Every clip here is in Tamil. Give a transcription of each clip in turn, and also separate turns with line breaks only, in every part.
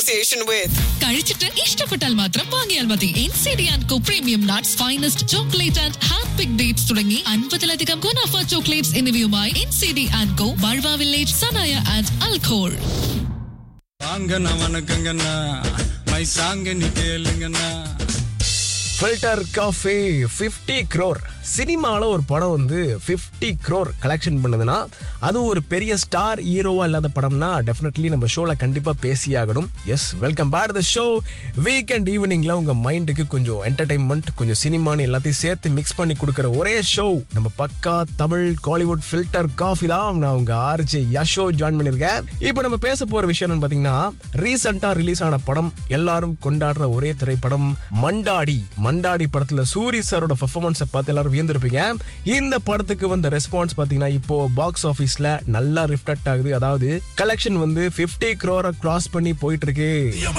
association with.
കഴിച്ചിട്ട് ഇഷ്ടപ്പെട്ടാൽ മാത്രം വാങ്ങിയാൽ മതി N C D and co premium nuts finest chocolate and hand pick dates തുടങ്ങി അൻപതിലധികം ഗുണാഫ ചോക്ലേറ്റ്സ് എന്നിവയുമായി N C D and co ബൾവ വില്ലേജ് സനായ ആൻഡ് അൽഖോൾ
வாங்கண்ணா வணக்கங்கண்ணா மை சாங்க நீ கேளுங்கண்ணா
ஃபில்டர் காஃபி ஃபிஃப்டி க்ரோர் சினிமாவில் ஒரு படம் வந்து ஃபிஃப்டி க்ரோர் கலெக்ஷன் பண்ணுதுன்னா அது ஒரு பெரிய ஸ்டார் ஹீரோவா இல்லாத படம்னா டெஃபினெட்லி நம்ம ஷோவில் கண்டிப்பாக பேசியாகணும் yes welcome back the show weekend ஈவினிங்கில் உங்கள் மைண்டுக்கு கொஞ்சம் என்டர்டைன்மெண்ட் கொஞ்சம் சினிமான்னு எல்லாத்தையும் சேர்த்து மிக்ஸ் பண்ணி கொடுக்குற ஒரே ஷோ நம்ம பக்கா தமிழ் காலிவுட் ஃபில்டர் காஃபி தான் நான் உங்கள் ஆர்ஜே யஷோ ஜாயின் பண்ணியிருக்கேன் இப்போ நம்ம பேச போகிற விஷயம் என்னன்னு பார்த்தீங்கன்னா ரீசெண்டாக ரிலீஸ் ஆன படம் எல்லாரும் கொண்டாடுற ஒரே திரைப்படம் மண்டாடி மண்டாடி படத்துல சூரி சாரோட பெர்ஃபார்மன்ஸை பார்த்து எல்லாரும் வியந்திருப்பீங்க இந்த படத்துக்கு வந்த ரெஸ்பான்ஸ் பாத்தீங்கன்னா இப்போ பாக்ஸ் ஆபீஸ்ல நல்லா ரிஃப்ளெக்ட் ஆகுது அதாவது கலெக்ஷன் வந்து 50 க்ரோரை கிராஸ் பண்ணி போயிட்டு இருக்கு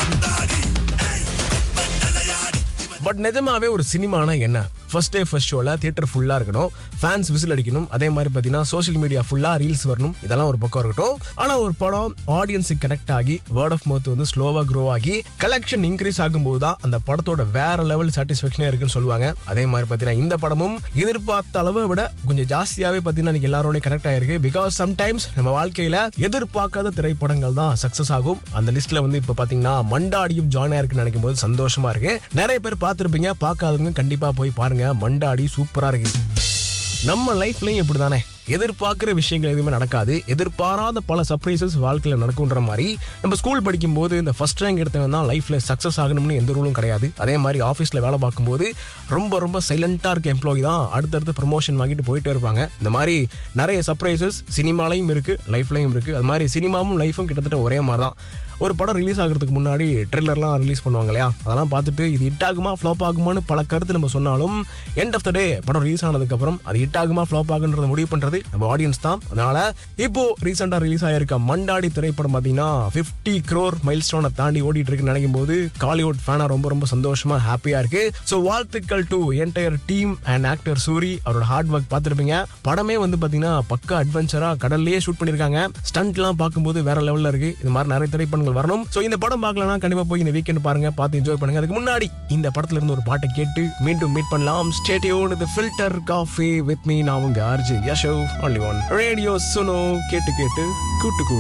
பட் நிஜமாவே ஒரு சினிமானா என்ன ஃபர்ஸ்ட் டே ஃபர்ஸ்ட் ஷோல தியேட்டர் ஃபுல்லா இருக்கணும் ஃபேன்ஸ் விசில் அடிக்கணும் அதே மாதிரி பார்த்தீங்கன்னா சோஷியல் மீடியா ஃபுல்லா ரீல்ஸ் வரணும் இதெல்லாம் ஒரு பக்கம் இருக்கட்டும் ஆனா ஒரு படம் ஆடியன்ஸுக்கு கனெக்ட் ஆகி வேர்ட் ஆஃப் மவுத் வந்து ஸ்லோவா க்ரோ ஆகி கலெக்ஷன் இன்க்ரீஸ் ஆகும்போது தான் அந்த படத்தோட வேற லெவல் சாட்டிஸ்ஃபேக்ஷனே இருக்குன்னு சொல்லுவாங்க அதே மாதிரி பார்த்தீங்கன்னா இந்த படமும் எதிர்பார்த்த அளவை விட கொஞ்சம் ஜாஸ்தியாவே பார்த்தீங்கன்னா இன்னைக்கு எல்லாரோட கனெக்ட் ஆயிருக்கு பிகாஸ் சம்டைம்ஸ் நம்ம வாழ்க்கையில எதிர்பார்க்காத திரைப்படங்கள் தான் சக்சஸ் ஆகும் அந்த லிஸ்ட்ல வந்து இப்போ பார்த்தீங்கன்னா மண்டாடியும் ஜாயின் ஆயிருக்குன்னு நினைக்கும் போது சந்தோஷமா இருக்கு நிறைய பேர் பார்த்துருப்பீங்க பார்க்காதவங்க கண்டிப்பா போய் பாருங்க மண்டாடி சூப்பரா இருக்கு நம்ம லைஃப்லயும் இப்படிதானே எதிர்பார்க்குற விஷயங்கள் எதுவுமே நடக்காது எதிர்பாராத பல சர்ப்ரைசஸ் வாழ்க்கையில் நடக்குன்ற மாதிரி நம்ம ஸ்கூல் படிக்கும்போது இந்த ஃபர்ஸ்ட் ரேங்க் எடுத்தவன் தான் லைஃப்பில் சக்ஸஸ் ஆகணும்னு எந்த ரூலும் கிடையாது அதே மாதிரி ஆஃபீஸில் வேலை பார்க்கும்போது ரொம்ப ரொம்ப சைலண்ட்டாக இருக்க எம்ப்ளாயி தான் அடுத்தடுத்து ப்ரமோஷன் வாங்கிட்டு போயிட்டே இருப்பாங்க இந்த மாதிரி நிறைய சர்ப்ரைசஸ் சினிமாலையும் இருக்குது லைஃப்லையும் இருக்குது அது மாதிரி சினிமாவும் லைஃபும் கிட்டத்தட்ட ஒரே மாதிரி தான் ஒரு படம் ரிலீஸ் ஆகிறதுக்கு முன்னாடி ட்ரெய்லர்லாம் ரிலீஸ் பண்ணுவாங்க இல்லையா அதெல்லாம் பார்த்துட்டு இது ஹிட் ஆகுமா ஃப்ளாப் ஆகுமான்னு பல கருத்து நம்ம சொன்னாலும் எண்ட் ஆஃப் த டே படம் ரிலீஸ் ஆனதுக்கப்புறம் அது ஹிட் ஆகுமா ஃப்ளாப் ஆகுன்றத முடிவு பண்ணுறது நம்ம ஆடியன்ஸ் தான் அதனால இப்போ ரீசெண்டாக ரிலீஸ் ஆயிருக்க மண்டாடி திரைப்படம் பார்த்தீங்கன்னா ஃபிஃப்டி க்ரோர் மைல் ஸ்டோனை தாண்டி ஓடிட்டு இருக்குன்னு நினைக்கும் போது காலிவுட் ஃபேனாக ரொம்ப ரொம்ப சந்தோஷமா ஹாப்பியாக இருக்கு ஸோ வாழ்த்துக்கள் to entire team and actor Soori அவரோட ஹார்ட் ஒர்க் பார்த்துருப்பீங்க படமே வந்து பார்த்தீங்கன்னா பக்கா அட்வென்ச்சராக கடல்லையே ஷூட் பண்ணியிருக்காங்க ஸ்டண்ட்லாம் பார்க்கும்போது வேற லெவலில் இருக்கு இது மாதிரி நிறைய திரைப்படங்கள் வரணும் ஸோ இந்த படம் பார்க்கலனா கண்டிப்பாக போய் இந்த வீக்கெண்ட் பாருங்க பார்த்து என்ஜாய் பண்ணுங்க அதுக்கு முன்னாடி இந்த படத்துல இருந்து ஒரு பாட்டை கேட்டு மீண்டும் மீட் பண்ணலாம் ஸ்டேடியோன் இது ஃபில்டர் காஃபி வித் மீ நான் உங்க RJ Yasho only one radio Suno கேட்டு கேட்டு கூட்டு கூட